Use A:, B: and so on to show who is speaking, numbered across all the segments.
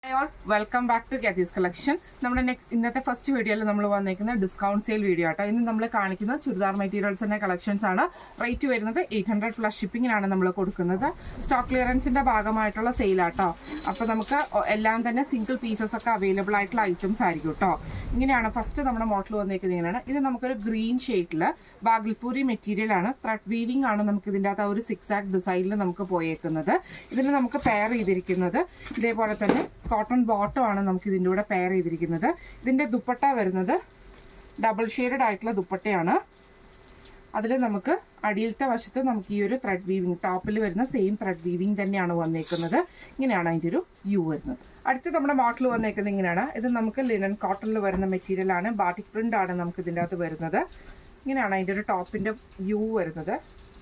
A: welcome back to Getty's collection നമ്മുടെ next ഇന്നത്തെ first വീഡിയോയിൽ നമ്മൾ വന്നിരിക്കുന്ന ഡിസ്കൗണ്ട് സെയിൽ വീഡിയോ ആട്ടോ ഇന്ന് നമ്മൾ കാണിക്കുന്ന ചുരിദാർ മെറ്റീരിയൽസിന്റെ കളക്ഷൻസ് ആണ് റേറ്റ് വരുന്നത് എയ്റ്റ് ഹൺഡ്രഡ് പ്ലസ് ഷിപ്പിങ്ങിനാണ് നമ്മൾ കൊടുക്കുന്നത് സ്റ്റോക്ക് ക്ലിയറൻസിന്റെ ഭാഗമായിട്ടുള്ള സെയിൽ ആട്ടോ അപ്പോൾ നമുക്ക് ഒ- എല്ലാം തന്നെ സിംഗിൾ പീസസ് ഒക്കെ അവൈലബിൾ ആയിട്ടുള്ള ഐറ്റംസ് ആയിരിക്കും കേട്ടോ ഇങ്ങനെയാണ് ഫസ്റ്റ് നമ്മുടെ മോഡൽ വന്നിരിക്കുന്നത് ഇങ്ങനെയാണ് ഇത് നമുക്കൊരു ഗ്രീൻ ഷെയ്ഡിൽ ബാഗൽപൂരി മെറ്റീരിയൽ ആണ് ത്രെഡ് വീവിംഗ് ആണ് നമുക്ക് ഇതിൻ്റെ അകത്ത് ആ ഒരു സിക്സ് ആക്ട് ഡിസൈനിൽ നമുക്ക് പോയേക്കുന്നത് ഇതിൽ നമുക്ക് പെയർ ചെയ്തിരിക്കുന്നത് ഇതേപോലെ തന്നെ കോട്ടൺ ബോട്ടം ആണ് നമുക്ക് ഇതിൻ്റെ കൂടെ പെയർ ചെയ്തിരിക്കുന്നത് ഇതിൻ്റെ ദുപ്പട്ട വരുന്നത് ഡബിൾ ഷെയ്ഡഡ് ആയിട്ടുള്ള ദുപ്പട്ടയാണ് അതിൽ നമുക്ക് അടിയിലത്തെ വശത്ത് നമുക്ക് ഈ ഒരു ത്രെഡ് വീവിങ് ടോപ്പിൽ വരുന്ന സെയിം ത്രെഡ് വീവിങ് തന്നെയാണ് വന്നേക്കുന്നത് ഇങ്ങനെയാണ് അതിൻ്റെ ഒരു വ്യൂ വരുന്നത് അടുത്ത് നമ്മുടെ മോഡൽ വന്നേക്കുന്നത് ഇങ്ങനെയാണ് ഇത് നമുക്ക് ലിനൻ കോട്ടണിൽ വരുന്ന മെറ്റീരിയൽ ആണ് ബാട്ടിക് പ്രിന്റ് ആണ് നമുക്ക് ഇതിൻ്റെ അകത്ത് വരുന്നത് ഇങ്ങനെയാണ് അതിൻ്റെ ഒരു ടോപ്പിൻ്റെ വ്യൂ വരുന്നത്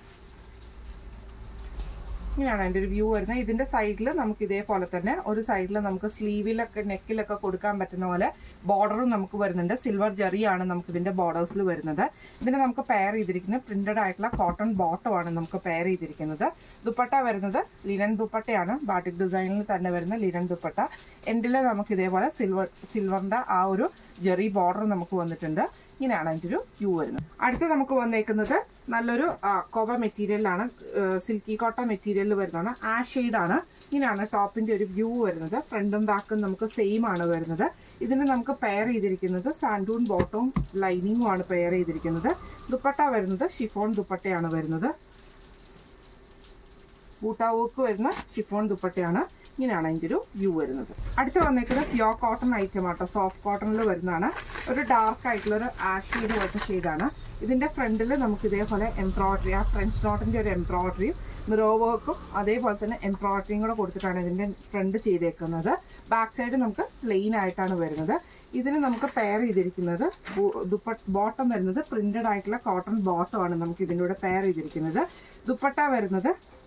A: ഇങ്ങനെയാണ് അതിൻ്റെ ഒരു വ്യൂ വരുന്നത് ഇതിൻ്റെ സൈഡിൽ നമുക്ക് ഇതേപോലെ തന്നെ ഒരു സൈഡിൽ നമുക്ക് സ്ലീവിലൊക്കെ നെക്കിലൊക്കെ കൊടുക്കാൻ പറ്റുന്ന പോലെ ബോർഡറും നമുക്ക് വരുന്നുണ്ട് സിൽവർ ജെറിയാണ് നമുക്ക് ഇതിൻ്റെ ബോർഡേഴ്സിൽ വരുന്നത് ഇതിന് നമുക്ക് പെയർ ചെയ്തിരിക്കുന്നത് പ്രിന്റഡ് ആയിട്ടുള്ള കോട്ടൺ ബോട്ടമാണ് നമുക്ക് പെയർ ചെയ്തിരിക്കുന്നത് ദുപ്പട്ട വരുന്നത് ലിനൻ ദുപ്പട്ടയാണ് ബാട്ടിക് ഡിസൈനിൽ തന്നെ വരുന്ന ലിനൻ ദുപ്പട്ട എൻഡിൽ നമുക്ക് ഇതേപോലെ സിൽവർ സിൽവറിൻ്റെ ആ ഒരു ജെറി ബോർഡർ നമുക്ക് വന്നിട്ടുണ്ട് ഇങ്ങനെയാണ് അതിൻ്റെ ഒരു വ്യൂ വരുന്നത് അടുത്ത് നമുക്ക് വന്നേക്കുന്നത് നല്ലൊരു കോവ മെറ്റീരിയലാണ് സിൽക്കി കോട്ട മെറ്റീരിയലിൽ വരുന്നതാണ് ആ ആണ് ഇങ്ങനെയാണ് ടോപ്പിന്റെ ഒരു വ്യൂ വരുന്നത് ഫ്രണ്ടും ബാക്കും നമുക്ക് സെയിം ആണ് വരുന്നത് ഇതിന് നമുക്ക് പെയർ ചെയ്തിരിക്കുന്നത് സാൻഡൂൺ ബോട്ടവും ലൈനിങ്ങും ആണ് പെയർ ചെയ്തിരിക്കുന്നത് ദുപ്പട്ട വരുന്നത് ഷിഫോൺ ദുപ്പട്ടയാണ് വരുന്നത് ബൂട്ടാ വർക്ക് വരുന്ന ഷിഫോൺ ദുപ്പട്ടയാണ് ഇങ്ങനെയാണ് അതിൻ്റെ ഒരു വ്യൂ വരുന്നത് അടുത്ത് വന്നേക്കുന്നത് പ്യോർ കോട്ടൺ ഐറ്റം ആട്ടോ സോഫ്റ്റ് കോട്ടണിൽ വരുന്നതാണ് ഒരു ഡാർക്ക് ആയിട്ടുള്ള ഒരു ആഷ് ഷെയ്ഡ് പോലത്തെ ഷെയ്ഡാണ് ഇതിന്റെ ഫ്രണ്ടിൽ നമുക്ക് ഇതേപോലെ എംബ്രോയിഡറി ആ ഫ്രഞ്ച് നോട്ടിന്റെ ഒരു എംബ്രോയിഡറിയും മിറോ വർക്കും അതേപോലെ തന്നെ എംബ്രോയിഡറിയും കൂടെ കൊടുത്തിട്ടാണ് ഇതിന്റെ ഫ്രണ്ട് ചെയ്തേക്കുന്നത് ബാക്ക് സൈഡ് നമുക്ക് പ്ലെയിൻ ആയിട്ടാണ് വരുന്നത് ഇതിന് നമുക്ക് പെയർ ചെയ്തിരിക്കുന്നത് ദുപ്പ ബോട്ടം വരുന്നത് പ്രിന്റഡ് ആയിട്ടുള്ള കോട്ടൺ ബോട്ടമാണ് നമുക്ക് ഇതിൻ്റെ കൂടെ പെയർ ചെയ്തിരിക്കുന്നത് ദുപ്പട്ട വരുന്നത്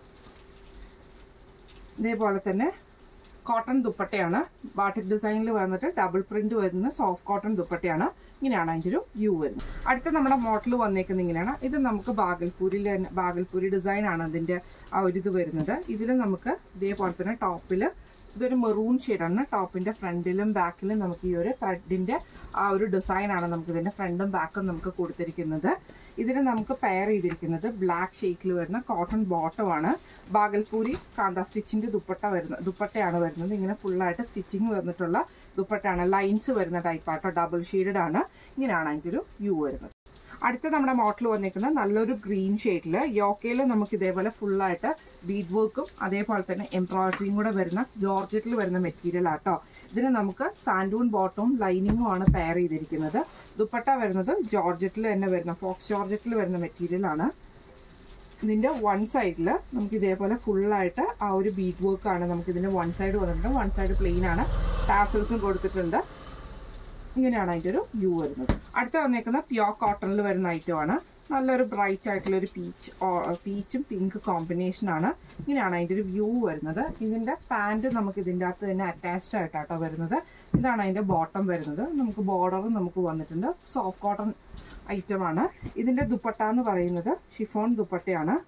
A: ഇതേപോലെ തന്നെ കോട്ടൺ ദുപ്പട്ടയാണ് ബാട്ടിക് ഡിസൈനിൽ വന്നിട്ട് ഡബിൾ പ്രിന്റ് വരുന്ന സോഫ്റ്റ് കോട്ടൺ ദുപ്പട്ടയാണ് ഇങ്ങനെയാണ് അതിൻ്റെ ഒരു വ്യൂ വരുന്നത് അടുത്ത നമ്മുടെ മോഡൽ വന്നേക്കുന്നത് ഇങ്ങനെയാണ് ഇത് നമുക്ക് ബാഗൽപൂരിൽ തന്നെ ബാഗൽപൂരി ഡിസൈൻ ആണ് ഇതിൻ്റെ ആ ഒരു ഇത് വരുന്നത് ഇതിൽ നമുക്ക് ഇതേപോലെ തന്നെ ടോപ്പിൽ ഇതൊരു മെറൂൺ ഷെയ്ഡാണ് ടോപ്പിന്റെ ഫ്രണ്ടിലും ബാക്കിലും നമുക്ക് ഈ ഒരു ത്രെഡിന്റെ ആ ഒരു ഡിസൈൻ ആണ് നമുക്ക് ഇതിന്റെ ഫ്രണ്ടും ബാക്കും നമുക്ക് കൊടുത്തിരിക്കുന്നത് ഇതിന് നമുക്ക് പെയർ ചെയ്തിരിക്കുന്നത് ബ്ലാക്ക് ഷെയ്ക്കിൽ വരുന്ന കോട്ടൺ ബോട്ടം ആണ് ബാഗൽപൂരി കാന്ത സ്റ്റിച്ചിന്റെ ദുപ്പട്ട വരുന്ന ദുപ്പട്ടയാണ് വരുന്നത് ഇങ്ങനെ ഫുള്ളായിട്ട് സ്റ്റിച്ചിങ് വന്നിട്ടുള്ള ദുപ്പട്ടയാണ് ലൈൻസ് വരുന്ന ടൈപ്പാട്ടോ ഡബിൾ ഷെയ്ഡഡ് ആണ് ഇങ്ങനെയാണ് അതിൻ്റെ ഒരു വ്യൂ വരുന്നത് അടുത്ത നമ്മുടെ മോഡൽ വന്നിരിക്കുന്നത് നല്ലൊരു ഗ്രീൻ ഷെയ്ഡിൽ യോക്കയിൽ നമുക്ക് ഇതേപോലെ ഫുള്ളായിട്ട് ബീഡ് വർക്കും അതേപോലെ തന്നെ എംബ്രോയിഡറിയും കൂടെ വരുന്ന ജോർജറ്റിൽ വരുന്ന മെറ്റീരിയൽ ആട്ടോ ഇതിന് നമുക്ക് സാൻഡൂൺ ബോട്ടവും ലൈനിങ്ങും ആണ് പെയർ ചെയ്തിരിക്കുന്നത് ദുപ്പട്ട വരുന്നത് ജോർജറ്റിൽ തന്നെ വരുന്ന ഫോക്സ് ജോർജറ്റിൽ വരുന്ന മെറ്റീരിയൽ ആണ് ഇതിന്റെ വൺ സൈഡിൽ നമുക്ക് ഇതേപോലെ ഫുള്ളായിട്ട് ആ ഒരു ബീഡ് വർക്ക് ആണ് നമുക്ക് ഇതിന്റെ വൺ സൈഡ് വന്നിട്ടുണ്ട് വൺ സൈഡ് പ്ലെയിൻ ആണ് ടാസൽസും കൊടുത്തിട്ടുണ്ട് ഇങ്ങനെയാണ് അതിൻ്റെ ഒരു വ്യൂ വരുന്നത് അടുത്ത വന്നേക്കുന്ന പ്യോർ കോട്ടണിൽ വരുന്ന ഐറ്റം ആണ് നല്ലൊരു ബ്രൈറ്റ് ആയിട്ടുള്ള ഒരു പീച്ച് പീച്ചും പിങ്ക് കോമ്പിനേഷൻ ആണ് ഇങ്ങനെയാണ് അതിൻ്റെ ഒരു വ്യൂ വരുന്നത് ഇതിൻ്റെ പാൻറ് നമുക്ക് ഇതിൻ്റെ അകത്ത് തന്നെ അറ്റാച്ച്ഡ് ആയിട്ടാട്ടോ വരുന്നത് ഇതാണ് അതിൻ്റെ ബോട്ടം വരുന്നത് നമുക്ക് ബോർഡറും നമുക്ക് വന്നിട്ടുണ്ട് സോഫ്റ്റ് കോട്ടൺ ഐറ്റം ആണ് ഇതിൻ്റെ ദുപ്പട്ട എന്ന് പറയുന്നത് ഷിഫോൺ ദുപ്പട്ടയാണ്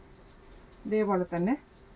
A: ഇതേപോലെ തന്നെ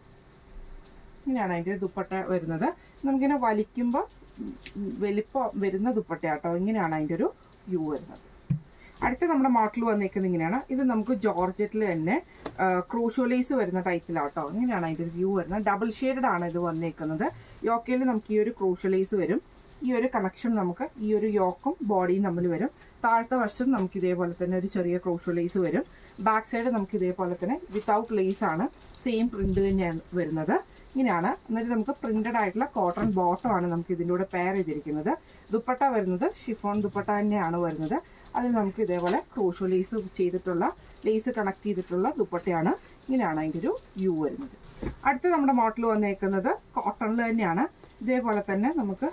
A: ഇങ്ങനെയാണ് അതിൻ്റെ ദുപ്പട്ട വരുന്നത് നമുക്കിങ്ങനെ വലിക്കുമ്പോൾ വലിപ്പം വരുന്ന ദുപ്പട്ടയാട്ടോ ഇങ്ങനെയാണ് അതിൻ്റെ ഒരു വ്യൂ വരുന്നത് അടുത്ത നമ്മുടെ മോഡൽ വന്നേക്കുന്നത് ഇങ്ങനെയാണ് ഇത് നമുക്ക് ജോർജറ്റിൽ തന്നെ ക്രൂഷോലേസ് വരുന്ന ടൈപ്പിലാട്ടോ ഇങ്ങനെയാണ് അതിൻ്റെ ഒരു വ്യൂ വരുന്നത് ഡബിൾ ഷെയ്ഡഡ് ആണ് ഇത് വന്നേക്കുന്നത് യോക്കയിൽ നമുക്ക് ഈ ഒരു ക്രൂഷോലേസ് വരും ഈ ഒരു കണക്ഷൻ നമുക്ക് ഈ ഒരു യോക്കും ബോഡിയും തമ്മിൽ വരും താഴത്തെ വശം നമുക്ക് ഇതേപോലെ തന്നെ ഒരു ചെറിയ ക്രൂഷോലേസ് വരും ബാക്ക് സൈഡ് നമുക്ക് ഇതേപോലെ തന്നെ വിത്തൗട്ട് ലേസ് ആണ് സെയിം പ്രിന്റ് തന്നെയാണ് വരുന്നത് ഇങ്ങനെയാണ് എന്നിട്ട് നമുക്ക് പ്രിന്റഡ് ആയിട്ടുള്ള കോട്ടൺ ബോട്ടം ആണ് നമുക്ക് ഇതിൻ്റെ കൂടെ പെയർ ചെയ്തിരിക്കുന്നത് ദുപ്പട്ട വരുന്നത് ഷിഫോൺ ദുപ്പട്ട തന്നെയാണ് വരുന്നത് അതിൽ നമുക്ക് ഇതേപോലെ ക്രോഷോ ലേസ് ചെയ്തിട്ടുള്ള ലേസ് കണക്ട് ചെയ്തിട്ടുള്ള ദുപ്പട്ടയാണ് ഇങ്ങനെയാണ് അതിൻ്റെ ഒരു വ്യൂ വരുന്നത് അടുത്ത നമ്മുടെ മോഡൽ വന്നേക്കുന്നത് കോട്ടണിൽ തന്നെയാണ് ഇതേപോലെ തന്നെ നമുക്ക്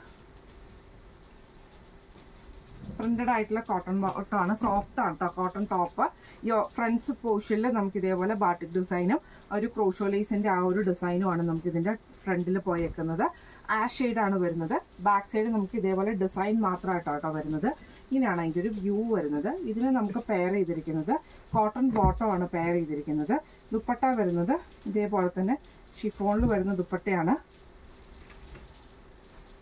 A: പ്രിന്റഡ് ആയിട്ടുള്ള കോട്ടൺ ബോട്ടമാണ് സോഫ്റ്റ് ആണ് കേട്ടോ കോട്ടൺ ടോപ്പ് യോ ഫ്രണ്ട്സ് പോർഷനിൽ നമുക്ക് ഇതേപോലെ ബാട്ടിക് ഡിസൈനും ഒരു ക്രോഷോ ലേസിന്റെ ആ ഒരു ഡിസൈനുമാണ് നമുക്ക് ഇതിന്റെ ഫ്രണ്ടിൽ പോയേക്കുന്നത് ആഷ് ആണ് വരുന്നത് ബാക്ക് സൈഡ് നമുക്ക് ഇതേപോലെ ഡിസൈൻ മാത്രമായിട്ടോ കേട്ടോ വരുന്നത് ഇങ്ങനെയാണ് അതിൻ്റെ ഒരു വ്യൂ വരുന്നത് ഇതിന് നമുക്ക് പെയർ ചെയ്തിരിക്കുന്നത് കോട്ടൺ ബോട്ടമാണ് പെയർ ചെയ്തിരിക്കുന്നത് ദുപ്പട്ട വരുന്നത് ഇതേപോലെ തന്നെ ഷിഫോണിൽ വരുന്ന ദുപ്പട്ടയാണ്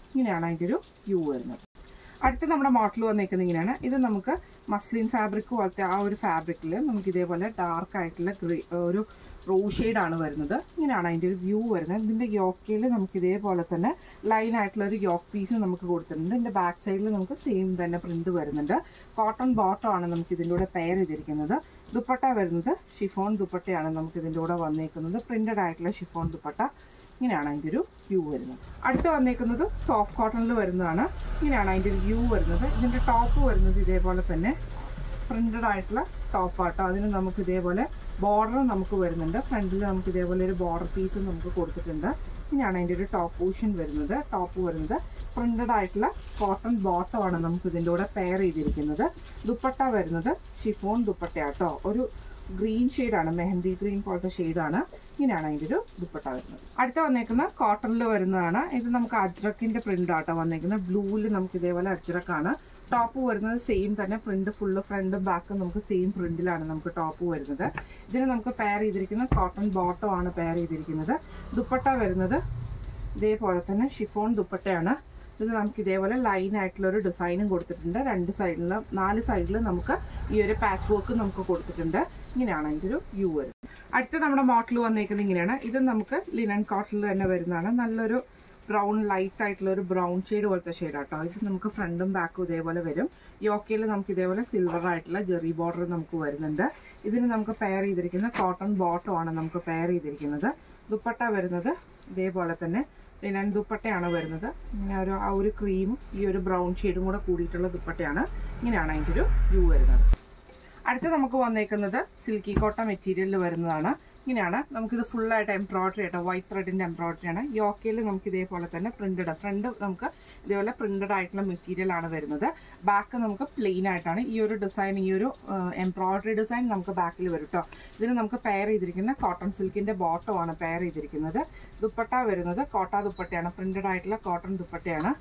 A: ഇങ്ങനെയാണ് അതിൻ്റെ ഒരു വ്യൂ വരുന്നത് അടുത്ത നമ്മുടെ മോഡൽ വന്നേക്കുന്നത് ഇങ്ങനെയാണ് ഇത് നമുക്ക് മസ്ലിൻ ഫാബ്രിക് പോലത്തെ ആ ഒരു ഫാബ്രിക്കിൽ നമുക്ക് ഇതേപോലെ ഡാർക്ക് ആയിട്ടുള്ള ഗ്രീ ഒരു റോ ആണ് വരുന്നത് ഇങ്ങനെയാണ് അതിൻ്റെ ഒരു വ്യൂ വരുന്നത് ഇതിൻ്റെ യോക്കയിൽ നമുക്ക് ഇതേപോലെ തന്നെ ലൈൻ ആയിട്ടുള്ള ഒരു യോക്ക് പീസ് നമുക്ക് കൊടുത്തിട്ടുണ്ട് ഇതിൻ്റെ ബാക്ക് സൈഡിൽ നമുക്ക് സെയിം തന്നെ പ്രിന്റ് വരുന്നുണ്ട് കോട്ടൺ ബോട്ടം ആണ് നമുക്ക് ഇതിൻ്റെ കൂടെ പെയർ ചെയ്തിരിക്കുന്നത് ദുപ്പട്ട വരുന്നത് ഷിഫോൺ ദുപ്പട്ടയാണ് നമുക്ക് ഇതിൻ്റെ കൂടെ വന്നേക്കുന്നത് പ്രിന്റഡ് ആയിട്ടുള്ള ഷിഫോൺ ദുപ്പട്ട ഇങ്ങനെയാണ് അതിൻ്റെ ഒരു വ്യൂ വരുന്നത് അടുത്ത് വന്നേക്കുന്നത് സോഫ്റ്റ് കോട്ടണിൽ വരുന്നതാണ് ഇങ്ങനെയാണ് അതിൻ്റെ ഒരു വ്യൂ വരുന്നത് ഇതിൻ്റെ ടോപ്പ് വരുന്നത് ഇതേപോലെ തന്നെ പ്രിന്റഡ് ആയിട്ടുള്ള ടോപ്പാട്ടോ അതിന് നമുക്ക് ഇതേപോലെ ബോർഡർ നമുക്ക് വരുന്നുണ്ട് ഫ്രണ്ടിൽ നമുക്ക് ഇതേപോലെ ഒരു ബോർഡർ പീസ് നമുക്ക് കൊടുത്തിട്ടുണ്ട് ഇങ്ങനെയാണ് അതിൻ്റെ ഒരു ടോപ്പ് പോർഷൻ വരുന്നത് ടോപ്പ് വരുന്നത് പ്രിന്റഡ് ആയിട്ടുള്ള കോട്ടൺ ബോട്ടം ആണ് നമുക്ക് ഇതിൻ്റെ കൂടെ പെയർ ചെയ്തിരിക്കുന്നത് ദുപ്പട്ട വരുന്നത് ഷിഫോൺ ദുപ്പട്ടയാട്ടോ ഒരു ഗ്രീൻ ഷെയ്ഡാണ് മെഹന്തി ഗ്രീൻ പോലത്തെ ഷെയ്ഡാണ് ഇങ്ങനെയാണ് അതിൻ്റെ ഒരു ദുപ്പട്ട വരുന്നത് അടുത്ത വന്നേക്കുന്ന കോട്ടണിൽ വരുന്നതാണ് ഇത് നമുക്ക് അജ്രക്കിന്റെ പ്രിന്റ് ആട്ടോ വന്നേക്കുന്നത് ബ്ലൂവിൽ നമുക്ക് ഇതേപോലെ അജ്രക്കാണ് ടോപ്പ് വരുന്നത് സെയിം തന്നെ പ്രിന്റ് ഫുള്ള് ഫ്രണ്ടും ബാക്കും നമുക്ക് സെയിം പ്രിന്റിലാണ് നമുക്ക് ടോപ്പ് വരുന്നത് ഇതിന് നമുക്ക് പെയർ ചെയ്തിരിക്കുന്ന കോട്ടൺ ബോട്ടം ആണ് പെയർ ചെയ്തിരിക്കുന്നത് ദുപ്പട്ട വരുന്നത് ഇതേപോലെ തന്നെ ഷിഫോൺ ദുപ്പട്ടയാണ് ഇതിൽ നമുക്ക് ഇതേപോലെ ലൈൻ ആയിട്ടുള്ള ഒരു ഡിസൈനും കൊടുത്തിട്ടുണ്ട് രണ്ട് സൈഡിലും നാല് സൈഡിലും നമുക്ക് ഈ ഒരു പാച്ച് വർക്ക് നമുക്ക് കൊടുത്തിട്ടുണ്ട് ഇങ്ങനെയാണ് അതിൻ്റെ ഒരു വ്യൂ വരുന്നത് അടുത്ത നമ്മുടെ മോഡൽ വന്നേക്കുന്നത് ഇങ്ങനെയാണ് ഇത് നമുക്ക് ലിനൻ കോട്ടണിൽ തന്നെ വരുന്നതാണ് നല്ലൊരു ബ്രൗൺ ലൈറ്റ് ആയിട്ടുള്ള ഒരു ബ്രൗൺ ഷെയ്ഡ് പോലത്തെ ഷെയ്ഡ് ആട്ടോ ഇത് നമുക്ക് ഫ്രണ്ടും ബാക്കും ഇതേപോലെ വരും യോക്കയിൽ നമുക്ക് ഇതേപോലെ സിൽവർ ആയിട്ടുള്ള ജെറി ബോർഡർ നമുക്ക് വരുന്നുണ്ട് ഇതിന് നമുക്ക് പെയർ ചെയ്തിരിക്കുന്ന കോട്ടൺ ബോട്ടം ആണ് നമുക്ക് പെയർ ചെയ്തിരിക്കുന്നത് ദുപ്പട്ട വരുന്നത് ഇതേപോലെ തന്നെ ലിനൻ ദുപ്പട്ടയാണ് വരുന്നത് ഇങ്ങനെ ഒരു ആ ഒരു ക്രീമും ഈ ഒരു ബ്രൗൺ ഷെയ്ഡും കൂടെ കൂടിയിട്ടുള്ള ദുപ്പട്ടയാണ് ഇങ്ങനെയാണ് അതിൻ്റെ ഒരു വ്യൂ വരുന്നത് അടുത്ത നമുക്ക് വന്നേക്കുന്നത് സിൽക്കി കോട്ട മെറ്റീരിയലിൽ വരുന്നതാണ് ഇങ്ങനെയാണ് നമുക്കിത് ഫുള്ളായിട്ട് എംബ്രോയിഡറി ആയിട്ട് വൈറ്റ് ത്രെഡിന്റെ എംബ്രോയിഡറി ആണ് യോക്കയിൽ നമുക്ക് ഇതേപോലെ തന്നെ പ്രിന്റഡ് ഫ്രണ്ട് നമുക്ക് ഇതേപോലെ പ്രിന്റഡ് ആയിട്ടുള്ള മെറ്റീരിയൽ ആണ് വരുന്നത് ബാക്ക് നമുക്ക് പ്ലെയിൻ ആയിട്ടാണ് ഈ ഒരു ഡിസൈൻ ഈ ഒരു എംബ്രോയിഡറി ഡിസൈൻ നമുക്ക് ബാക്കിൽ വരും കേട്ടോ ഇതിന് നമുക്ക് പെയർ ചെയ്തിരിക്കുന്ന കോട്ടൺ സിൽക്കിന്റെ ബോട്ടം ആണ് പെയർ ചെയ്തിരിക്കുന്നത് ദുപ്പട്ട വരുന്നത് കോട്ട ദുപ്പട്ടയാണ് പ്രിന്റഡ് ആയിട്ടുള്ള കോട്ടൺ ദുപ്പട്ടയാണ്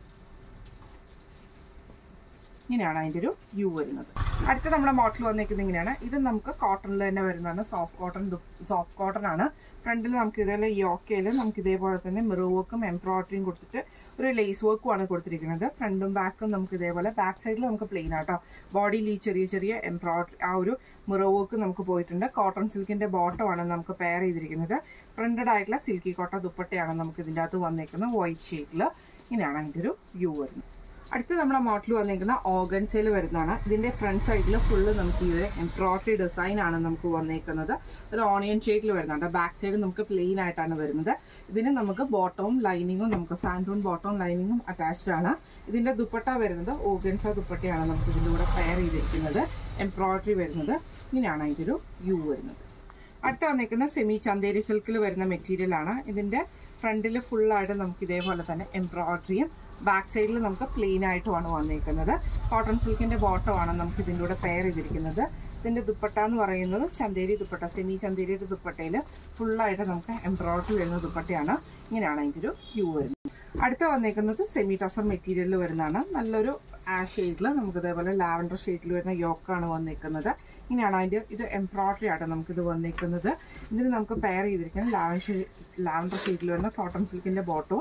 A: ഇങ്ങനെയാണ് അതിൻ്റെ ഒരു വ്യൂ വരുന്നത് അടുത്ത നമ്മുടെ മോഡൽ വന്നേക്കുന്നത് ഇങ്ങനെയാണ് ഇത് നമുക്ക് കോട്ടണിൽ തന്നെ വരുന്നതാണ് സോഫ്റ്റ് കോട്ടൺ സോഫ്റ്റ് കോട്ടൺ ആണ് ഫ്രണ്ടിൽ നമുക്ക് ഇതേപോലെ യോക്കയിൽ നമുക്ക് ഇതേപോലെ തന്നെ മിറർ വർക്കും എംബ്രോയിഡറിയും കൊടുത്തിട്ട് ഒരു ലേസ് വർക്കും ആണ് കൊടുത്തിരിക്കുന്നത് ഫ്രണ്ടും ബാക്കും നമുക്ക് ഇതേപോലെ ബാക്ക് സൈഡിൽ നമുക്ക് പ്ലെയിൻ ആട്ടോ ബോഡിയിൽ ഈ ചെറിയ ചെറിയ എംബ്രോയിഡറി ആ ഒരു മിറർ വർക്ക് നമുക്ക് പോയിട്ടുണ്ട് കോട്ടൺ സിൽക്കിന്റെ ബോട്ടം ആണ് നമുക്ക് പെയർ ചെയ്തിരിക്കുന്നത് പ്രിന്റഡ് ആയിട്ടുള്ള സിൽക്കി കോട്ട ദുപ്പട്ടയാണ് നമുക്ക് ഇതിൻ്റെ അകത്ത് വന്നേക്കുന്നത് വൈറ്റ് ഷെയ്ഡിൽ ഇങ്ങനെയാണ് അതിൻ്റെ ഒരു വ്യൂ വരുന്നത് അടുത്ത നമ്മുടെ മോഡൽ വന്നിരിക്കുന്ന ഓർഗൻസയിൽ വരുന്നതാണ് ഇതിന്റെ ഫ്രണ്ട് സൈഡിൽ ഫുള്ള് നമുക്ക് ഈ ഒരു എംബ്രോയിഡറി ഡിസൈൻ ആണ് നമുക്ക് വന്നേക്കുന്നത് ഒരു ഓണിയൻ ഷേഡിൽ വരുന്നുണ്ട് ബാക്ക് സൈഡ് നമുക്ക് പ്ലെയിൻ ആയിട്ടാണ് വരുന്നത് ഇതിന് നമുക്ക് ബോട്ടവും ലൈനിങ്ങും നമുക്ക് സാൻഡൂൺ ബോട്ടവും ലൈനിങ്ങും അറ്റാച്ച്ഡ് ആണ് ഇതിന്റെ ദുപ്പട്ട വരുന്നത് ഓർഗൻസ ദുപ്പട്ടയാണ് നമുക്ക് ഇതിൻ്റെ കൂടെ പെയർ ചെയ്തിരിക്കുന്നത് എംബ്രോയിഡറി വരുന്നത് ഇങ്ങനെയാണ് അതിൻ്റെ ഒരു വ്യൂ വരുന്നത് അടുത്ത വന്നേക്കുന്ന സെമി ചന്തേരി സിൽക്കിൽ വരുന്ന മെറ്റീരിയൽ ആണ് ഇതിന്റെ ഫ്രണ്ടിൽ ഫുള്ളായിട്ട് നമുക്ക് ഇതേപോലെ തന്നെ എംബ്രോയിഡറിയും ബാക്ക് സൈഡിൽ നമുക്ക് പ്ലെയിൻ ആയിട്ടുമാണ് വന്നിരിക്കുന്നത് കോട്ടൺ സിൽക്കിന്റെ ബോട്ടമാണ് നമുക്ക് ഇതിൻ്റെ കൂടെ പെയർ ചെയ്തിരിക്കുന്നത് ഇതിന്റെ ദുപ്പട്ട എന്ന് പറയുന്നത് ചന്തേരി ദുപ്പട്ട സെമി ചന്തേരിയുടെ ദുപ്പട്ടയിൽ ഫുള്ളായിട്ട് നമുക്ക് എംബ്രോയിഡറി വരുന്ന ദുപ്പട്ടയാണ് ഇങ്ങനെയാണ് അതിൻ്റെ ഒരു വ്യൂ വരുന്നത് അടുത്ത വന്നേക്കുന്നത് സെമി ടസർ മെറ്റീരിയലിൽ വരുന്നതാണ് നല്ലൊരു ആ ഷെയ്ഡിൽ നമുക്ക് ഇതേപോലെ ലാവൻഡർ ഷെയ്ഡിൽ വരുന്ന യോക്കാണ് വന്നിരിക്കുന്നത് ഇങ്ങനെയാണ് അതിൻ്റെ ഇത് എംബ്രോയിഡറി ആയിട്ട് നമുക്കിത് വന്നിരിക്കുന്നത് ഇതിന് നമുക്ക് പെയർ ചെയ്തിരിക്കുന്നത് ലാവൻ ലാവൻഡർ ഷെയ്ഡിൽ വരുന്ന കോട്ടൺ സിൽക്കിന്റെ ബോട്ടവും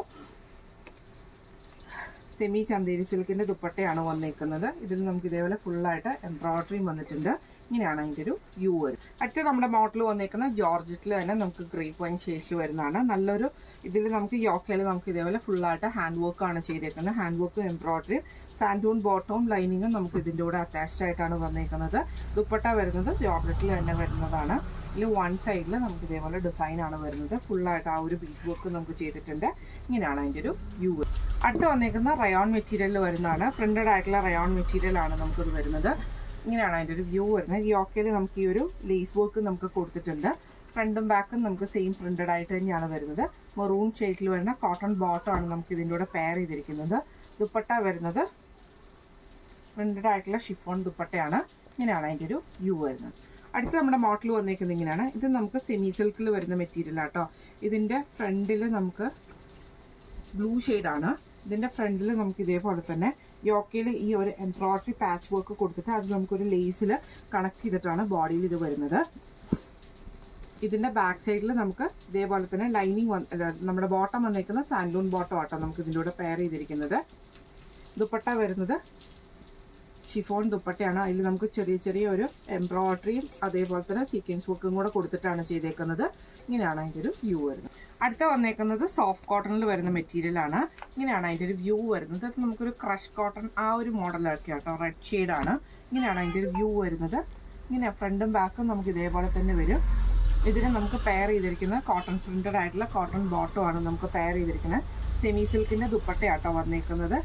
A: സെമി ചന്തേരി സിൽക്കിന്റെ ദുപ്പട്ടയാണ് വന്നേക്കുന്നത് ഇതിൽ നമുക്ക് ഇതേപോലെ ഫുള്ളായിട്ട് എംബ്രോയിഡറിയും വന്നിട്ടുണ്ട് ഇങ്ങനെയാണ് അതിൻ്റെ ഒരു വ്യൂ വരും അടുത്ത നമ്മുടെ മോഡൽ വന്നേക്കുന്ന ജോർജറ്റിൽ തന്നെ നമുക്ക് ഗ്രേപ്പ് വൈൻ ഷേഡിൽ വരുന്നതാണ് നല്ലൊരു ഇതിൽ നമുക്ക് യോക്കയിൽ നമുക്ക് ഇതേപോലെ ഫുള്ളായിട്ട് ഹാൻഡ് വർക്ക് ആണ് ചെയ്തേക്കുന്നത് ഹാൻഡ് വർക്കും എംബ്രോയിഡറിയും സാൻഡൂൺ ബോട്ടവും ലൈനിങ്ങും നമുക്ക് ഇതിൻ്റെ കൂടെ അറ്റാച്ച്ഡ് ആയിട്ടാണ് വന്നേക്കുന്നത് ദുപ്പട്ട വരുന്നത് ജോർജറ്റിൽ തന്നെ വരുന്നതാണ് ഇതിൽ വൺ സൈഡിൽ നമുക്ക് ഇതേപോലെ ഡിസൈൻ ആണ് വരുന്നത് ഫുള്ളായിട്ട് ആ ഒരു ബീറ്റ് വർക്ക് നമുക്ക് ചെയ്തിട്ടുണ്ട് ഇങ്ങനെയാണ് അതിൻ്റെ ഒരു വ്യൂ അടുത്ത് വന്നേക്കുന്ന റയോൺ മെറ്റീരിയലിൽ വരുന്നതാണ് പ്രിന്റഡ് ആയിട്ടുള്ള റയോൺ മെറ്റീരിയൽ ആണ് നമുക്കിത് വരുന്നത് ഇങ്ങനെയാണ് അതിൻ്റെ ഒരു വ്യൂ വരുന്നത് ഈ ഓക്കയിൽ നമുക്ക് ഈ ഒരു ലേസ് വർക്ക് നമുക്ക് കൊടുത്തിട്ടുണ്ട് ഫ്രണ്ടും ബാക്കും നമുക്ക് സെയിം പ്രിന്റഡ് ആയിട്ട് തന്നെയാണ് വരുന്നത് മെറൂൺ ഷെയ്ഡിൽ വരുന്ന കോട്ടൺ ബോട്ടം ആണ് നമുക്ക് ഇതിൻ്റെ കൂടെ പെയർ ചെയ്തിരിക്കുന്നത് ദുപ്പട്ട വരുന്നത് പ്രിന്റഡ് ആയിട്ടുള്ള ഷിഫോൺ ദുപ്പട്ടയാണ് ഇങ്ങനെയാണ് അതിൻ്റെ ഒരു വ്യൂ വരുന്നത് അടുത്ത നമ്മുടെ മോഡൽ വന്നേക്കുന്നത് ഇങ്ങനെയാണ് ഇത് നമുക്ക് സെമി സിൽക്കിൽ വരുന്ന മെറ്റീരിയൽ ആട്ടോ ഇതിൻ്റെ ഫ്രണ്ടിൽ നമുക്ക് ബ്ലൂ ആണ് ഇതിൻ്റെ ഫ്രണ്ടിൽ നമുക്ക് ഇതേപോലെ തന്നെ യോക്കയിൽ ഈ ഒരു എംബ്രോയിഡറി പാച്ച് വർക്ക് കൊടുത്തിട്ട് അത് നമുക്കൊരു ലേസിൽ കണക്ട് ചെയ്തിട്ടാണ് ബോഡിയിൽ ഇത് വരുന്നത് ഇതിന്റെ ബാക്ക് സൈഡിൽ നമുക്ക് ഇതേപോലെ തന്നെ ലൈനിങ് നമ്മുടെ ബോട്ടം വന്നേക്കുന്ന സാൻഡൂൺ ബോട്ടം ആട്ടോ നമുക്ക് ഇതിൻ്റെ കൂടെ പെയർ ചെയ്തിരിക്കുന്നത് ദുപ്പട്ട വരുന്നത് ഷിഫോൺ ദുപ്പട്ടയാണ് അതിൽ നമുക്ക് ചെറിയ ചെറിയ ഒരു എംബ്രോയിഡറിയും അതേപോലെ തന്നെ സീക്വൻസ് വർക്കും കൂടെ കൊടുത്തിട്ടാണ് ചെയ്തേക്കുന്നത് ഇങ്ങനെയാണ് അതിൻ്റെ ഒരു വ്യൂ വരുന്നത് അടുത്ത വന്നേക്കുന്നത് സോഫ്റ്റ് കോട്ടണിൽ വരുന്ന മെറ്റീരിയൽ ആണ് ഇങ്ങനെയാണ് അതിൻ്റെ ഒരു വ്യൂ വരുന്നത് അത് നമുക്കൊരു ക്രഷ് കോട്ടൺ ആ ഒരു മോഡലൊക്കെ ആട്ടോ റെഡ് ഷെയ്ഡാണ് ഇങ്ങനെയാണ് അതിൻ്റെ ഒരു വ്യൂ വരുന്നത് ഇങ്ങനെ ഫ്രണ്ടും ബാക്കും നമുക്ക് ഇതേപോലെ തന്നെ വരും ഇതിന് നമുക്ക് പെയർ ചെയ്തിരിക്കുന്ന കോട്ടൺ പ്രിന്റഡ് ആയിട്ടുള്ള കോട്ടൺ ബോട്ടം ആണ് നമുക്ക് പെയർ ചെയ്തിരിക്കുന്നത് സെമി സിൽക്കിന്റെ ദുപ്പട്ടയാട്ടോ വന്നേക്കുന്നത്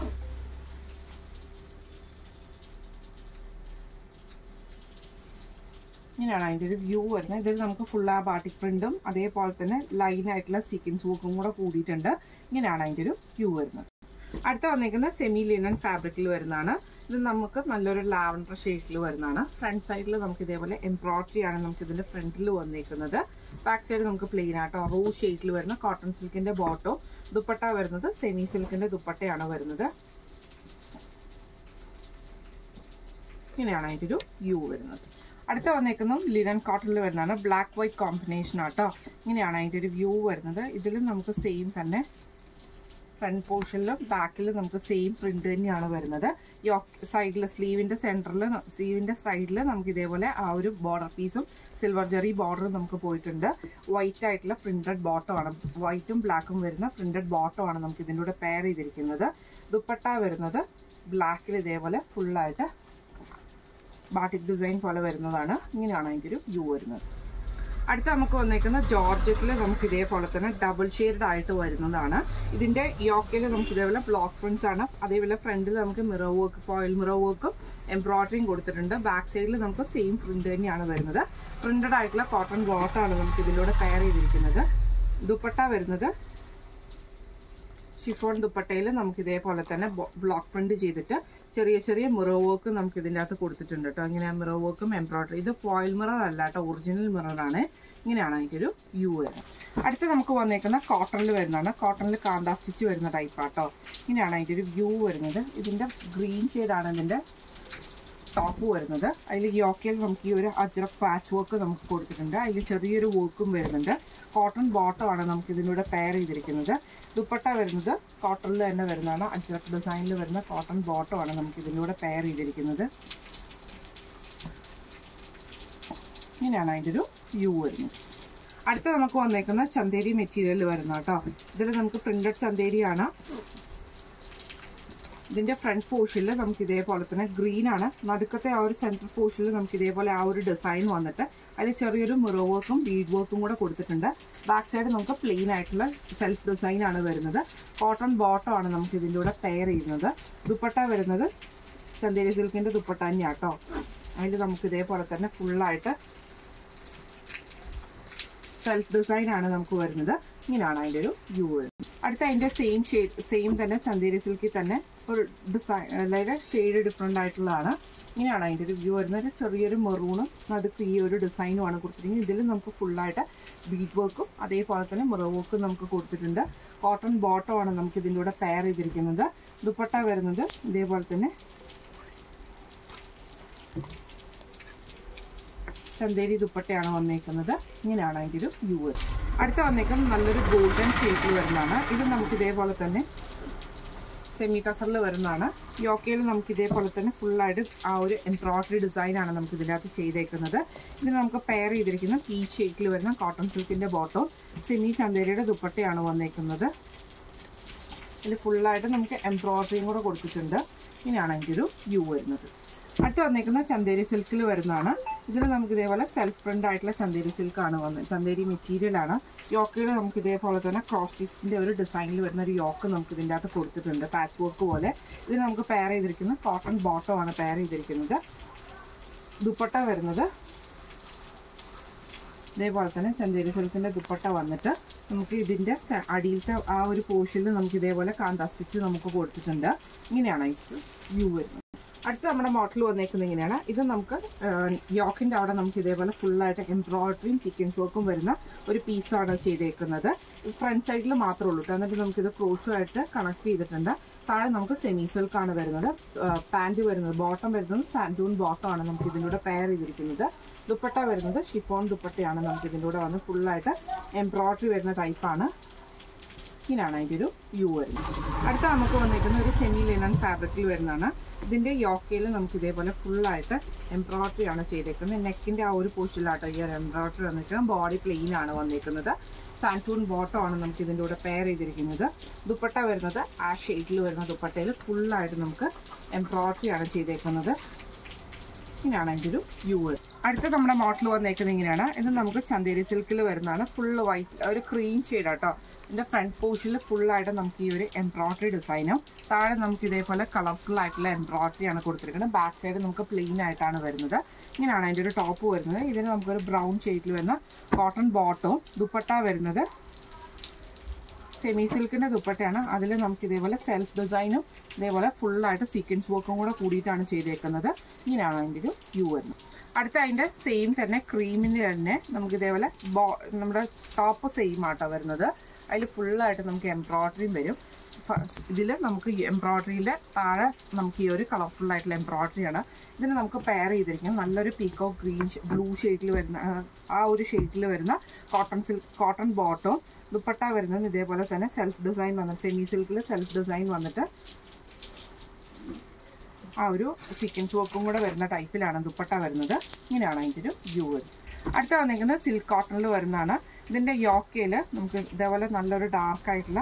A: ഇങ്ങനെയാണ് അതിൻ്റെ ഒരു വ്യൂ വരുന്നത് ഇതിൽ നമുക്ക് ഫുൾ ആ ബാട്ടിക് പ്രിന്റും അതേപോലെ തന്നെ ലൈൻ ആയിട്ടുള്ള സീക്വൻസ് വർക്കും കൂടെ കൂടിയിട്ടുണ്ട് ഇങ്ങനെയാണ് അതിൻ്റെ ഒരു വ്യൂ വരുന്നത് അടുത്ത വന്നേക്കുന്നത് സെമി ലിനൻ ഫാബ്രിക്കിൽ വരുന്നതാണ് ഇത് നമുക്ക് നല്ലൊരു ലാവൻഡർ ഷെയ്ഡിൽ വരുന്നതാണ് ഫ്രണ്ട് സൈഡിൽ നമുക്ക് ഇതേപോലെ എംബ്രോയിഡറി ആണ് നമുക്ക് ഇതിന്റെ ഫ്രണ്ടിൽ വന്നേക്കുന്നത് ബാക്ക് സൈഡ് നമുക്ക് പ്ലെയിൻ ആട്ടോ റോ ഷെയ്ഡിൽ വരുന്ന കോട്ടൺ സിൽക്കിന്റെ ബോട്ടോ ദുപ്പട്ട വരുന്നത് സെമി സിൽക്കിന്റെ ദുപ്പട്ടയാണ് വരുന്നത് ഇങ്ങനെയാണ് അതിൻ്റെ ഒരു വ്യൂ വരുന്നത് അടുത്ത വന്നേക്കുന്നതും ലിനൻ കോട്ടണിൽ വരുന്നതാണ് ബ്ലാക്ക് വൈറ്റ് കോമ്പിനേഷൻ ആട്ടോ ഇങ്ങനെയാണ് അതിൻ്റെ ഒരു വ്യൂ വരുന്നത് ഇതിലും നമുക്ക് സെയിം തന്നെ ഫ്രണ്ട് പോർഷനിലും ബാക്കിലും നമുക്ക് സെയിം പ്രിന്റ് തന്നെയാണ് വരുന്നത് സൈഡിൽ സ്ലീവിന്റെ സെന്ററിൽ സ്ലീവിന്റെ സൈഡിൽ നമുക്ക് ഇതേപോലെ ആ ഒരു ബോർഡർ പീസും സിൽവർ ജെറി ബോർഡർ നമുക്ക് പോയിട്ടുണ്ട് വൈറ്റ് ആയിട്ടുള്ള പ്രിന്റഡ് ബോട്ടം ആണ് വൈറ്റും ബ്ലാക്കും വരുന്ന പ്രിന്റഡ് ബോട്ടം ആണ് നമുക്ക് ഇതിൻ്റെ കൂടെ പെയർ ചെയ്തിരിക്കുന്നത് ദുപ്പട്ട വരുന്നത് ബ്ലാക്കിൽ ഇതേപോലെ ഫുള്ളായിട്ട് ബാട്ടിക് ഡിസൈൻ പോലെ വരുന്നതാണ് ഇങ്ങനെയാണ് അതിൻ്റെ ഒരു വ്യൂ വരുന്നത് അടുത്ത നമുക്ക് വന്നേക്കുന്ന ജോർജറ്റിൽ നമുക്ക് ഇതേപോലെ തന്നെ ഡബിൾ ഷെയ്ഡ് ആയിട്ട് വരുന്നതാണ് ഇതിന്റെ യോക്കയിൽ നമുക്ക് ഇതേപോലെ ബ്ലോക്ക് പ്രിന്റ്സ് ആണ് അതേപോലെ ഫ്രണ്ടിൽ നമുക്ക് മിറർ വർക്ക് ഫോയിൽ മിറർ വർക്കും എംബ്രോയിഡറിയും കൊടുത്തിട്ടുണ്ട് ബാക്ക് സൈഡിൽ നമുക്ക് സെയിം പ്രിന്റ് തന്നെയാണ് വരുന്നത് പ്രിന്റഡ് ആയിട്ടുള്ള കോട്ടൺ ബോട്ടാണ് നമുക്ക് ഇതിലൂടെ പെയർ ചെയ്തിരിക്കുന്നത് ദുപ്പട്ട വരുന്നത് ഷിഫോൺ ദുപ്പട്ടയിൽ നമുക്ക് ഇതേപോലെ തന്നെ ബ്ലോക്ക് പ്രിന്റ് ചെയ്തിട്ട് ചെറിയ ചെറിയ മിറർ വർക്ക് നമുക്ക് ഇതിൻ്റെ അകത്ത് കൊടുത്തിട്ടുണ്ട് കേട്ടോ ഇങ്ങനെ മിറർ വർക്കും എംബ്രോയിഡറി ഇത് ഫോയിൽ മിറർ അല്ല കേട്ടോ ഒറിജിനൽ മിററാണ് ഇങ്ങനെയാണ് അതിൻ്റെ ഒരു വ്യൂ വരുന്നത് അടുത്ത് നമുക്ക് വന്നേക്കുന്ന കോട്ടണിൽ വരുന്നതാണ് കോട്ടണിൽ കാന്താ സ്റ്റിച്ച് വരുന്ന ടൈപ്പ് ആട്ടോ ഇങ്ങനെയാണ് അതിൻ്റെ ഒരു വ്യൂ വരുന്നത് ഇതിൻ്റെ ഗ്രീൻ ഷെയ്ഡാണ് ഇതിൻ്റെ ടോപ്പ് വരുന്നത് അതിൽ യോക്കയിൽ നമുക്ക് ഈ ഒരു അജ്രക് പാച്ച് വർക്ക് നമുക്ക് കൊടുത്തിട്ടുണ്ട് അതിൽ ചെറിയൊരു വർക്കും വരുന്നുണ്ട് കോട്ടൺ ബോട്ടം ആണ് നമുക്ക് ഇതിലൂടെ പെയർ ചെയ്തിരിക്കുന്നത് ദുപ്പട്ട വരുന്നത് കോട്ടണിൽ തന്നെ വരുന്നതാണ് അജ്രക് ഡിസൈനിൽ വരുന്ന കോട്ടൺ ബോട്ടം ആണ് നമുക്ക് ഇതിലൂടെ പെയർ ചെയ്തിരിക്കുന്നത് ഇങ്ങനെയാണ് അതിൻ്റെ ഒരു വ്യൂ വരുന്നത് അടുത്ത നമുക്ക് വന്നേക്കുന്ന ചന്തേരി മെറ്റീരിയൽ വരുന്ന കേട്ടോ ഇതിൽ നമുക്ക് പ്രിന്റഡ് ചന്തേരിയാണ് ഇതിന്റെ ഫ്രണ്ട് പോർഷനിൽ നമുക്ക് ഇതേപോലെ തന്നെ ഗ്രീൻ ആണ് നടുക്കത്തെ ആ ഒരു സെൻട്രൽ പോർഷനിൽ നമുക്ക് ഇതേപോലെ ആ ഒരു ഡിസൈൻ വന്നിട്ട് അതിൽ ചെറിയൊരു മിറർ വർക്കും ബീഡ് വർക്കും കൂടെ കൊടുത്തിട്ടുണ്ട് ബാക്ക് സൈഡ് നമുക്ക് പ്ലെയിൻ ആയിട്ടുള്ള സെൽഫ് ഡിസൈൻ ആണ് വരുന്നത് കോട്ടൺ ബോട്ടം ആണ് നമുക്ക് ഇതിൻ്റെ കൂടെ പെയർ ചെയ്യുന്നത് ദുപ്പട്ട വരുന്നത് ചന്തേരി സിൽക്കിന്റെ ദുപ്പട്ട തന്നെയാട്ടോ അതിൽ നമുക്ക് ഇതേപോലെ തന്നെ ഫുള്ളായിട്ട് സെൽഫ് ഡിസൈൻ ആണ് നമുക്ക് വരുന്നത് ഇങ്ങനെയാണ് അതിൻ്റെ ഒരു വ്യൂ വരുന്നത് അടുത്ത അതിൻ്റെ സെയിം ഷെയ്ഡ് സെയിം തന്നെ ചന്തേരി സിൽക്കിൽ തന്നെ ഒരു ഡിസൈൻ അതായത് ഷെയ്ഡ് ഡിഫറെൻ്റ് ആയിട്ടുള്ളതാണ് ഇങ്ങനെയാണ് അതിൻ്റെ ഒരു വ്യൂ വരുന്നത് ഒരു ചെറിയൊരു മെറൂണും നടുക്ക് ഈ ഒരു ഡിസൈനുമാണ് കൊടുത്തിരിക്കുന്നത് ഇതിൽ നമുക്ക് ഫുള്ളായിട്ട് ബീഡ് വർക്കും അതേപോലെ തന്നെ മിറർ വർക്കും നമുക്ക് കൊടുത്തിട്ടുണ്ട് കോട്ടൺ ബോട്ടമാണ് നമുക്ക് ഇതിൻ്റെ കൂടെ പെയർ ചെയ്തിരിക്കുന്നത് ദുപ്പട്ട വരുന്നത് ഇതേപോലെ തന്നെ ചന്തേരി ദുപ്പട്ടയാണ് വന്നേക്കുന്നത് ഇങ്ങനെയാണ് അതിൻ്റെ ഒരു വ്യൂ അടുത്ത വന്നേക്കുന്നത് നല്ലൊരു ഗോൾഡൻ ഷേപ്പിൽ വരുന്നതാണ് ഇത് നമുക്ക് ഇതേപോലെ തന്നെ സെമി ടസറിൽ വരുന്നതാണ് യോക്കയിൽ നമുക്ക് ഇതേപോലെ തന്നെ ഫുള്ളായിട്ട് ആ ഒരു എംബ്രോയിഡറി ഡിസൈനാണ് നമുക്ക് ഇതിനകത്ത് ചെയ്തേക്കുന്നത് ഇത് നമുക്ക് പെയർ ചെയ്തിരിക്കുന്ന പീ ഷേക്കിൽ വരുന്ന കോട്ടൺ സിൽക്കിൻ്റെ ബോട്ടോ സെമി ചന്തേരിയുടെ ദുപ്പട്ടയാണ് വന്നേക്കുന്നത് ഇതിൽ ഫുള്ളായിട്ട് നമുക്ക് എംബ്രോയിഡറിയും കൂടെ കൊടുത്തിട്ടുണ്ട് ഇങ്ങനെയാണ് അതിൻ്റെ ഒരു വ്യൂ വരുന്നത് അടുത്ത് വന്നേക്കുന്ന ചന്തേരി സിൽക്കിൽ വരുന്നതാണ് ഇതിൽ നമുക്ക് ഇതേപോലെ സെൽഫ് പ്രിന്റ് ആയിട്ടുള്ള ചന്തേരി സിൽക്കാണ് വന്നത് ചന്തേരി മെറ്റീരിയൽ ആണ് യോക്കയിൽ നമുക്ക് ഇതേപോലെ തന്നെ ക്രോസ് സ്റ്റിച്ചിന്റെ ഒരു ഡിസൈനിൽ വരുന്ന ഒരു യോക്ക് നമുക്ക് ഇതിൻ്റെ അകത്ത് കൊടുത്തിട്ടുണ്ട് പാച്ച് വർക്ക് പോലെ ഇത് നമുക്ക് പെയർ ചെയ്തിരിക്കുന്നത് കോട്ടൺ ബോട്ടം ആണ് പെയർ ചെയ്തിരിക്കുന്നത് ദുപ്പട്ട വരുന്നത് ഇതേപോലെ തന്നെ ചന്തേരി സിൽക്കിന്റെ ദുപ്പട്ട വന്നിട്ട് നമുക്ക് ഇതിന്റെ സ- അടിയിലത്തെ ആ ഒരു പോർഷനിൽ നമുക്ക് ഇതേപോലെ കാന്താ സ്റ്റിച്ച് നമുക്ക് കൊടുത്തിട്ടുണ്ട് ഇങ്ങനെയാണ് ഇത് വ്യൂ വരുന്നത് അടുത്ത നമ്മുടെ മോഡൽ വന്നേക്കുന്നത് ഇങ്ങനെയാണ് ഇത് നമുക്ക് യോക്കിന്റെ അവിടെ നമുക്ക് ഇതേപോലെ ഫുള്ളായിട്ട് എംബ്രോയിഡറിയും സീക്വൻസ് വർക്കും വരുന്ന ഒരു പീസാണ് ചെയ്തേക്കുന്നത് ഫ്രണ്ട് സൈഡിൽ മാത്രമേ ഉള്ളൂ കേട്ടോ എന്നിട്ട് നമുക്കിത് ക്രോഷുമായിട്ട് കണക്ട് ചെയ്തിട്ടുണ്ട് താഴെ നമുക്ക് സെമി സിൽക്ക് ആണ് വരുന്നത് പാൻറ് വരുന്നത് ബോട്ടം വരുന്നത് സാൻഡൂൺ ബോട്ടം ആണ് നമുക്ക് ഇതിലൂടെ പെയർ ചെയ്തിരിക്കുന്നത് ദുപ്പട്ട വരുന്നത് ഷിഫോൺ ദുപ്പട്ടയാണ് നമുക്ക് ഇതിൻ്റെ കൂടെ വന്ന് ഫുള്ളായിട്ട് എംബ്രോയ്ഡറി വരുന്ന ടൈപ്പാണ് ഇങ്ങനെയാണ് അതിൻ്റെ ഒരു വ്യൂ വരുന്നത് അടുത്ത നമുക്ക് വന്നിരിക്കുന്ന ഒരു സെമി ലിനൻ ഫാബ്രിക്കിൽ വരുന്നതാണ് ഇതിൻ്റെ യോക്കയിൽ നമുക്ക് ഇതേപോലെ ഫുള്ളായിട്ട് എംബ്രോയ്ഡറി ആണ് ചെയ്തേക്കുന്നത് നെക്കിൻ്റെ ആ ഒരു പോർഷനിലാട്ടോ ഈ ഒരു എംബ്രോയ്ഡറി വന്നിരിക്കുന്നത് ബോഡി പ്ലെയിൻ ആണ് വന്നിരിക്കുന്നത് സാൻറ്റൂൺ ബോട്ടം ആണ് നമുക്ക് ഇതിൻ്റെ കൂടെ പെയർ ചെയ്തിരിക്കുന്നത് ദുപ്പട്ട വരുന്നത് ആ ഷെയ്ഡിൽ വരുന്ന ദുപ്പട്ടയിൽ ഫുള്ളായിട്ട് നമുക്ക് എംബ്രോയ്ഡറി ആണ് ചെയ്തേക്കുന്നത് ഇങ്ങനെയാണ് അതിൻ്റെ ഒരു വ്യൂ അടുത്ത നമ്മുടെ മോഡൽ വന്നേക്കുന്നത് ഇങ്ങനെയാണ് ഇത് നമുക്ക് ചന്തേരി സിൽക്കിൽ വരുന്നതാണ് ഫുള്ള് വൈറ്റ് ഒരു ക്രീം ഷെയ്ഡ് കേട്ടോ ഇതിൻ്റെ ഫ്രണ്ട് പോർഷനിൽ ഫുള്ളായിട്ട് നമുക്ക് ഈ ഒരു എംബ്രോയ്ഡറി ഡിസൈനും താഴെ നമുക്ക് ഇതേപോലെ കളർഫുൾ ആയിട്ടുള്ള എംബ്രോയ്ഡറി ആണ് കൊടുത്തിരിക്കുന്നത് ബാക്ക് സൈഡ് നമുക്ക് പ്ലെയിൻ ആയിട്ടാണ് വരുന്നത് ഇങ്ങനെയാണ് അതിൻ്റെ ഒരു ടോപ്പ് വരുന്നത് ഇതിന് നമുക്കൊരു ബ്രൗൺ ഷെയ്ഡിൽ വരുന്ന കോട്ടൺ ബോട്ടവും ദുപ്പട്ട വരുന്നത് സെമി സിൽക്കിൻ്റെ ദുപ്പട്ടയാണ് അതിൽ നമുക്ക് ഇതേപോലെ സെൽഫ് ഡിസൈനും ഇതേപോലെ ഫുള്ളായിട്ട് സീക്വൻസ് വർക്കും കൂടെ കൂടിയിട്ടാണ് ചെയ്തേക്കുന്നത് ഇങ്ങനെയാണ് അതിൻ്റെ ഒരു വ്യൂ വരുന്നത് അടുത്ത അതിൻ്റെ സെയിം തന്നെ ക്രീമിൻ്റെ തന്നെ നമുക്ക് ഇതേപോലെ ബോ നമ്മുടെ ടോപ്പ് സെയിം ആട്ടോ വരുന്നത് അതിൽ ഫുള്ളായിട്ട് നമുക്ക് എംബ്രോയ്ഡറിയും വരും ഇതിൽ നമുക്ക് എംബ്രോയ്ഡറിയിലെ താഴെ നമുക്ക് ഈ ഒരു കളർഫുൾ ആയിട്ടുള്ള എംബ്രോയ്ഡറിയാണ് ഇതിന് നമുക്ക് പെയർ ചെയ്തിരിക്കുന്നത് നല്ലൊരു പീക്കോ ഗ്രീൻ ബ്ലൂ ഷെയ്ഡിൽ വരുന്ന ആ ഒരു ഷെയ്ഡിൽ വരുന്ന കോട്ടൺ സിൽക്ക് കോട്ടൺ ബോട്ടവും ദുപ്പട്ട വരുന്നത് ഇതേപോലെ തന്നെ സെൽഫ് ഡിസൈൻ വന്നിട്ട് സെമി സിൽക്കിൽ സെൽഫ് ഡിസൈൻ വന്നിട്ട് ആ ഒരു സീക്വൻസ് വർക്കും കൂടെ വരുന്ന ടൈപ്പിലാണ് ദുപ്പട്ട വരുന്നത് ഇങ്ങനെയാണ് അതിൻ്റെ ഒരു വ്യൂ വരുന്നത് അടുത്ത വന്നിരിക്കുന്നത് സിൽക്ക് കോട്ടണിൽ വരുന്നതാണ് ഇതിൻ്റെ യോക്കയിൽ നമുക്ക് ഇതേപോലെ നല്ലൊരു ഡാർക്ക് ആയിട്ടുള്ള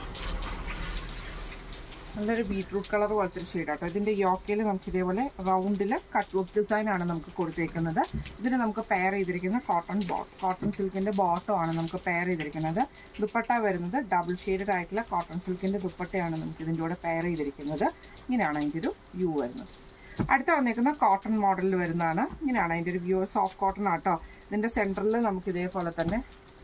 A: നല്ലൊരു ബീട്രൂട്ട് കളർ പോലത്തെ ഒരു ഷെയ്ഡ് ആട്ടോ ഇതിൻ്റെ യോക്കയിൽ നമുക്ക് ഇതേപോലെ റൗണ്ടിൽ കട്ട് വർക്ക് ഡിസൈൻ ആണ് നമുക്ക് കൊടുത്തേക്കുന്നത് ഇതിന് നമുക്ക് പെയർ ചെയ്തിരിക്കുന്ന കോട്ടൺ ബോട്ട് കോട്ടൺ സിൽക്കിൻ്റെ ബോട്ടോ ആണ് നമുക്ക് പെയർ ചെയ്തിരിക്കുന്നത് ദുപ്പട്ട വരുന്നത് ഡബിൾ ഷെയ്ഡഡ് ആയിട്ടുള്ള കോട്ടൺ സിൽക്കിൻ്റെ ദുപ്പട്ടയാണ് നമുക്ക് ഇതിൻ്റെ കൂടെ പെയർ ചെയ്തിരിക്കുന്നത് ഇങ്ങനെയാണ് അതിൻ്റെ ഒരു വ്യൂ വരുന്നത് അടുത്ത വന്നേക്കുന്ന കോട്ടൺ മോഡലിൽ വരുന്നതാണ് ഇങ്ങനെയാണ് അതിൻ്റെ ഒരു വ്യൂ സോഫ്റ്റ് കോട്ടൺ ആട്ടോ ഇതിൻ്റെ സെൻറ്ററിൽ നമുക്ക് ഇതേപോലെ തന്നെ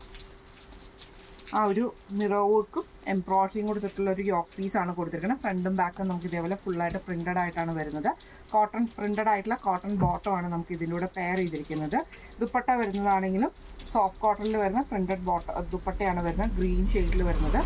A: ആ ഒരു മിറർ വർക്കും എംബ്രോയ്ഡറിയും കൊടുത്തിട്ടുള്ള ഒരു യോക്ക് പീസാണ് കൊടുത്തിരിക്കുന്നത് ഫ്രണ്ടും ബാക്കും നമുക്ക് ഇതേപോലെ ഫുള്ളായിട്ട് പ്രിൻറ്റഡ് ആയിട്ടാണ് വരുന്നത് കോട്ടൺ പ്രിൻറ്റഡ് ആയിട്ടുള്ള കോട്ടൺ ബോട്ടമാണ് നമുക്ക് ഇതിൻ്റെ കൂടെ പെയർ ചെയ്തിരിക്കുന്നത് ദുപ്പട്ട വരുന്നതാണെങ്കിലും സോഫ്റ്റ് കോട്ടണിൽ വരുന്ന പ്രിൻറ്റഡ് ബോട്ട ദുപ്പട്ടയാണ് വരുന്നത് ഗ്രീൻ ഷെയ്ഡിൽ വരുന്നത്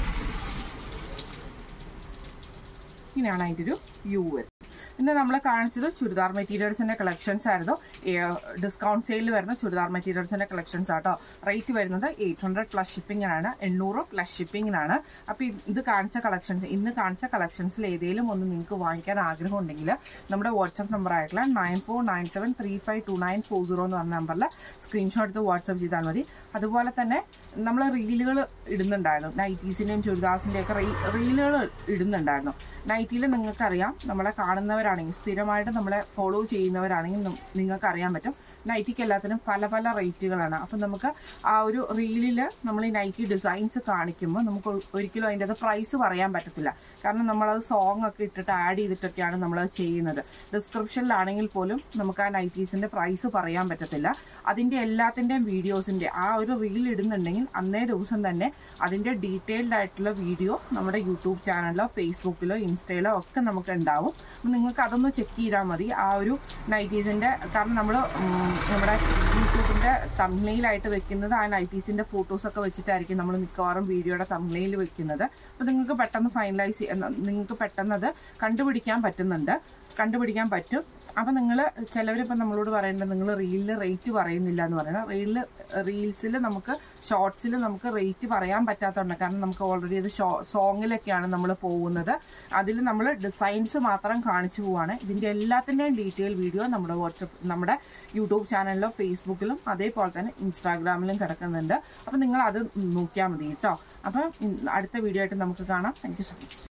A: ഇങ്ങനെയാണ് അതിൻ്റെ ഒരു വ്യൂ വരുന്നത് ഇന്ന് നമ്മൾ കാണിച്ചത് ചുരിദാർ മെറ്റീരിയൽസിന്റെ കളക്ഷൻസ് ആയിരുന്നു ഡിസ്കൗണ്ട് സെയിലിൽ വരുന്ന ചുരിദാർ മെറ്റീരിയൽസിന്റെ കളക്ഷൻസ് ആട്ടോ റേറ്റ് വരുന്നത് എയ്റ്റ് ഹൺഡ്രഡ് പ്ലസ് ഷിപ്പിംഗിനാണ് എണ്ണൂറ് പ്ലസ് ഷിപ്പിംഗിനാണ് അപ്പോൾ ഇത് കാണിച്ച കളക്ഷൻസ് ഇന്ന് കാണിച്ച കളക്ഷൻസിൽ ഏതെങ്കിലും ഒന്ന് നിങ്ങൾക്ക് വാങ്ങിക്കാൻ ആഗ്രഹം ഉണ്ടെങ്കിൽ നമ്മുടെ വാട്സപ്പ് നമ്പർ ആയിട്ടുള്ള nine four nine seven three five two nine four zero എന്ന് പറഞ്ഞ നമ്പറിൽ സ്ക്രീൻഷോട്ട് എടുത്ത് വാട്സപ്പ് ചെയ്താൽ മതി അതുപോലെ തന്നെ നമ്മൾ റീലുകൾ ഇടുന്നുണ്ടായിരുന്നു നൈറ്റീസിൻ്റെയും ചുരിദാസിൻ്റെയും ഒക്കെ റീലുകൾ ഇടുന്നുണ്ടായിരുന്നു നൈറ്റിയിൽ നിങ്ങൾക്കറിയാം നമ്മളെ കാണുന്നവരാണെങ്കിൽ സ്ഥിരമായിട്ട് നമ്മളെ ഫോളോ ചെയ്യുന്നവരാണെങ്കിൽ നിങ്ങൾക്ക് അറിയാൻ പറ്റും നൈറ്റിക്ക് എല്ലാത്തിനും പല പല റേറ്റുകളാണ് അപ്പം നമുക്ക് ആ ഒരു റീലിൽ നമ്മൾ ഈ നൈറ്റി ഡിസൈൻസ് കാണിക്കുമ്പോൾ നമുക്ക് ഒരിക്കലും അതിൻ്റെ അത് പ്രൈസ് പറയാൻ പറ്റത്തില്ല കാരണം നമ്മളത് സോങ് ഒക്കെ ഇട്ടിട്ട് ആഡ് ചെയ്തിട്ടൊക്കെയാണ് നമ്മളത് ചെയ്യുന്നത് ഡിസ്ക്രിപ്ഷനിലാണെങ്കിൽ പോലും നമുക്ക് ആ നൈറ്റീസിൻ്റെ പ്രൈസ് പറയാൻ പറ്റത്തില്ല അതിൻ്റെ എല്ലാത്തിൻ്റെയും വീഡിയോസിൻ്റെ ആ ഒരു റീൽ ഇടുന്നുണ്ടെങ്കിൽ അന്നേ ദിവസം തന്നെ അതിൻ്റെ ഡീറ്റെയിൽഡ് ആയിട്ടുള്ള വീഡിയോ നമ്മുടെ യൂട്യൂബ് ചാനലിലോ ഫേസ്ബുക്കിലോ ഇൻസ്റ്റയിലോ ഒക്കെ നമുക്ക് ഉണ്ടാവും അപ്പം നിങ്ങൾക്ക് അതൊന്ന് ചെക്ക് ചെയ്താൽ മതി ആ ഒരു നൈറ്റീസിൻ്റെ കാരണം നമ്മൾ നമ്മുടെ യൂട്യൂബിൻ്റെ തമ്മിലായിട്ട് വെക്കുന്നത് ആ നൈറ്റീസിൻ്റെ ഫോട്ടോസൊക്കെ വെച്ചിട്ടായിരിക്കും നമ്മൾ മിക്കവാറും വീഡിയോയുടെ തമ്മിലയിൽ വെക്കുന്നത് അപ്പോൾ നിങ്ങൾക്ക് പെട്ടെന്ന് ഫൈനലൈസ് നിങ്ങൾക്ക് പെട്ടെന്ന് അത് കണ്ടുപിടിക്കാൻ പറ്റുന്നുണ്ട് കണ്ടുപിടിക്കാൻ പറ്റും അപ്പം നിങ്ങൾ ചിലവരിപ്പം നമ്മളോട് പറയേണ്ടത് നിങ്ങൾ റീലിൽ റേറ്റ് പറയുന്നില്ല എന്ന് പറയുന്നത് റീലിൽ റീൽസിൽ നമുക്ക് ഷോർട്സിൽ നമുക്ക് റേറ്റ് പറയാൻ പറ്റാത്തതുണ്ട് കാരണം നമുക്ക് ഓൾറെഡി അത് ഷോ സോങ്ങിലൊക്കെയാണ് നമ്മൾ പോകുന്നത് അതിൽ നമ്മൾ ഡിസൈൻസ് മാത്രം കാണിച്ചു പോവാണ് ഇതിൻ്റെ എല്ലാത്തിൻ്റെയും ഡീറ്റെയിൽ വീഡിയോ നമ്മുടെ വാട്സപ്പ് നമ്മുടെ യൂട്യൂബ് ചാനലിലോ ഫേസ്ബുക്കിലും അതേപോലെ തന്നെ ഇൻസ്റ്റാഗ്രാമിലും കിടക്കുന്നുണ്ട് അപ്പം നിങ്ങൾ അത് നോക്കിയാൽ മതി കേട്ടോ അപ്പം അടുത്ത വീഡിയോ ആയിട്ട് നമുക്ക് കാണാം താങ്ക് യു സോ മച്ച്